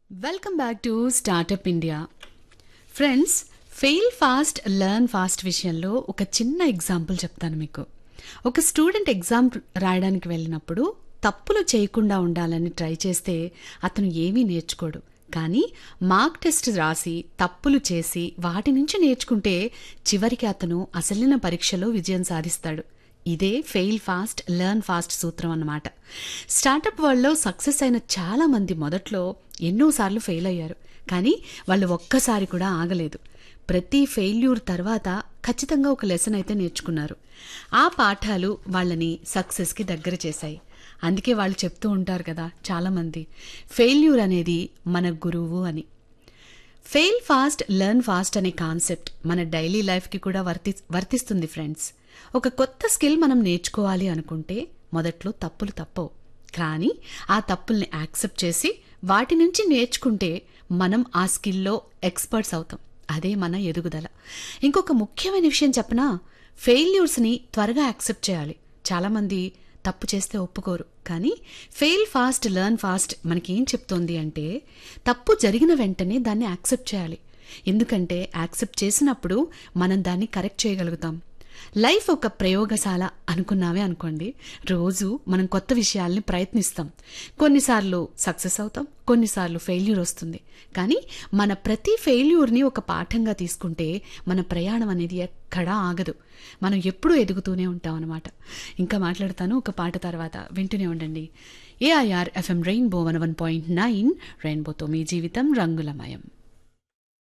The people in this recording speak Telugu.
welcome back to startup India friends fail fast learn fast విషయంలో ఒక చిన్న ఎగ్జాంపుల్ చెప్తాను మీకు ఒక స్టూడెంట్ ఎగ్జామ్ రాయడానికి వెళ్ళినప్పుడు తప్పులు చేయకుండా ఉండాలని ట్రై చేస్తే అతను ఏమీ నేర్చుకోడు కానీ మార్క్ టెస్ట్ రాసి తప్పులు చేసి వాటి నుంచి నేర్చుకుంటే చివరికి అతను అసలైన పరీక్షలో విజయం సాధిస్తాడు ఇదే ఫెయిల్ ఫాస్ట్ లెర్న్ ఫాస్ట్ సూత్రం అన్నమాట స్టార్టప్ వరల్డ్లో సక్సెస్ అయిన చాలా మంది మొదట్లో ఎన్నోసార్లు ఫెయిల్ అయ్యారు కానీ వాళ్ళు ఒక్కసారి కూడా ఆగలేదు ప్రతి ఫెయిల్యూర్ తర్వాత ఖచ్చితంగా ఒక లెసన్ అయితే నేర్చుకున్నారు ఆ పాఠాలు వాళ్ళని సక్సెస్కి దగ్గర చేశాయి అందుకే వాళ్ళు చెప్తూ ఉంటారు కదా చాలామంది ఫెయిల్యూర్ అనేది మన గురువు అని ఫెయిల్ ఫాస్ట్ లెర్న్ ఫాస్ట్ అనే కాన్సెప్ట్ మన డైలీ లైఫ్కి కూడా వర్తి వర్తిస్తుంది ఫ్రెండ్స్ ఒక కొత్త స్కిల్ మనం నేర్చుకోవాలి అనుకుంటే మొదట్లో తప్పులు తప్పవు కానీ ఆ తప్పుల్ని యాక్సెప్ట్ చేసి వాటి నుంచి నేర్చుకుంటే మనం ఆ స్కిల్లో ఎక్స్పర్ట్స్ అవుతాం అదే మన ఎదుగుదల ఇంకొక ముఖ్యమైన విషయం చెప్పనా ఫెయిల్యూర్స్ని త్వరగా యాక్సెప్ట్ చేయాలి చాలామంది తప్పు చేస్తే ఒప్పుకోరు కానీ ఫెయిల్ ఫాస్ట్ లెర్న్ ఫాస్ట్ మనకి ఏం చెప్తోంది అంటే తప్పు జరిగిన వెంటనే దాన్ని యాక్సెప్ట్ చేయాలి ఎందుకంటే యాక్సెప్ట్ చేసినప్పుడు మనం దాన్ని కరెక్ట్ చేయగలుగుతాం లైఫ్ ఒక ప్రయోగశాల అనుకున్నామే అనుకోండి రోజు మనం కొత్త విషయాల్ని ప్రయత్నిస్తాం కొన్నిసార్లు సక్సెస్ అవుతాం కొన్నిసార్లు ఫెయిల్యూర్ వస్తుంది కానీ మన ప్రతి ఫెయిల్యూర్ని ఒక పాఠంగా తీసుకుంటే మన ప్రయాణం అనేది ఎక్కడా ఆగదు మనం ఎప్పుడూ ఎదుగుతూనే ఉంటాం అనమాట ఇంకా మాట్లాడతాను ఒక పాట తర్వాత వింటూనే ఉండండి AIR FM rainbow one one point nine రెయిన్బోతో మీ జీవితం రంగులమయం